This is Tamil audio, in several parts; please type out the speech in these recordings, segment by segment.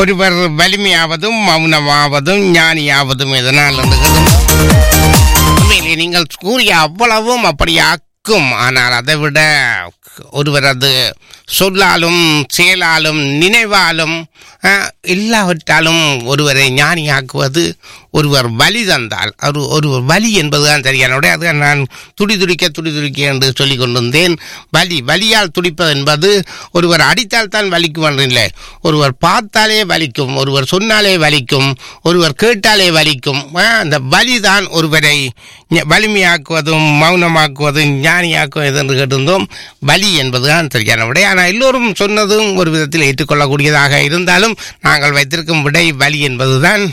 ஒருவர் வலிமையாவதும் மௌனமாவதும் ஞானியாவதும் எதனால் என்று கேளுங்கள். உண்மையிலே நீங்கள் கூறிய அவ்வளவும் அப்படி ஆக்கும் ஆனால் அதை விட ஒருவரது சொல்லாலும் செயலாலும் நினைவாலும் அஹ், எல்லாவற்றாலும் ஒருவரை ஞானியாக்குவது ஒருவர் வலி தந்தால் ஒரு ஒருவர் வலி என்பதுதான் சரியான உடை அதுதான் நான் துடி துடிக்க துடி துடிக்க என்று சொல்லிக் கொண்டிருந்தேன் வலி வலியால் துடிப்பது என்பது ஒருவர் அடித்தால் தான் வலிக்கும் என்று இல்லை ஒருவர் பார்த்தாலே வலிக்கும் ஒருவர் சொன்னாலே வலிக்கும் ஒருவர் கேட்டாலே வலிக்கும் அஹ், அந்த வலிதான் ஒருவரை ஞ- வலிமையாக்குவதும் மௌனமாக்குவதும் ஞானியாக்குவது என்று கேட்டிருந்தோம் வலி என்பதுதான் சரியான விடை ஆனால் எல்லோரும் சொன்னதும் ஒரு விதத்தில் ஏற்றுக்கொள்ளக்கூடியதாக இருந்தாலும் நாங்கள் வைத்திருக்கும் விடை வலி என்பதுதான்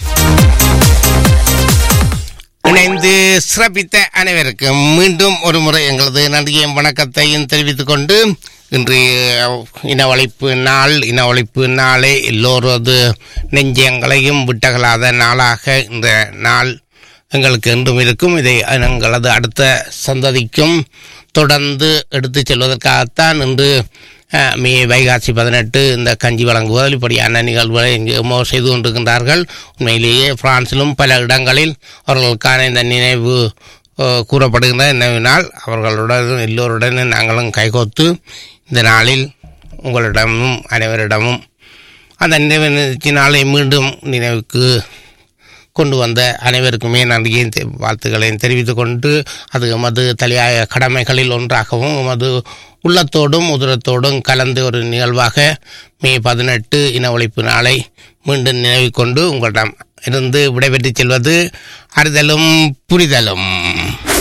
இணைந்து சிறப்பித்த அனைவருக்கும் மீண்டும் ஒரு முறை எங்களது நன்றியையும் வணக்கத்தையும் தெரிவித்துக் கொண்டு இன்று இனவழிப்பு நாள் இனவழிப்பு நாளே எல்லோரது நெஞ்சங்களையும் விட்டகலாத நாளாக இந்த நாள் எங்களுக்கு என்றும் இருக்கும் இதை எங்களது அடுத்த சந்ததிக்கும் தொடர்ந்து எடுத்துச் செல்வதற்காகத்தான் இன்று அஹ், மே வைகாசி பதினெட்டு இந்த கஞ்சி வழங்குவதில் இப்படியான நிகழ்வுகளை எங்கேயுமோ செய்து கொண்டிருக்கின்றார்கள் உண்மையிலேயே பிரான்சிலும் பல இடங்களில் அவர்களுக்கான இந்த நினைவு அஹ், கூறப்படுகின்ற நினைவு நாள் அவர்களுடன் எல்லோருடனும் நாங்களும் கைகோத்து இந்த நாளில் உங்களிடமும் அனைவரிடமும் அந்த நினைவு நிகழ்ச்சி நாளை மீண்டும் நினைவுக்கு கொண்டு வந்த அனைவருக்குமே நன்றியையும் தெ- வாழ்த்துக்களையும் தெரிவித்துக் கொண்டு அது எமது தலையாய கடமைகளில் ஒன்றாகவும் எமது உள்ளத்தோடும் உதரத்தோடும் கலந்த ஒரு நிகழ்வாக மே பதினெட்டு இன ஒழிப்பு நாளை மீண்டும் நினைவு கொண்டு உங்களிடம் இருந்து விடைபெற்றுச் செல்வது அறிதலும் புரிதலும்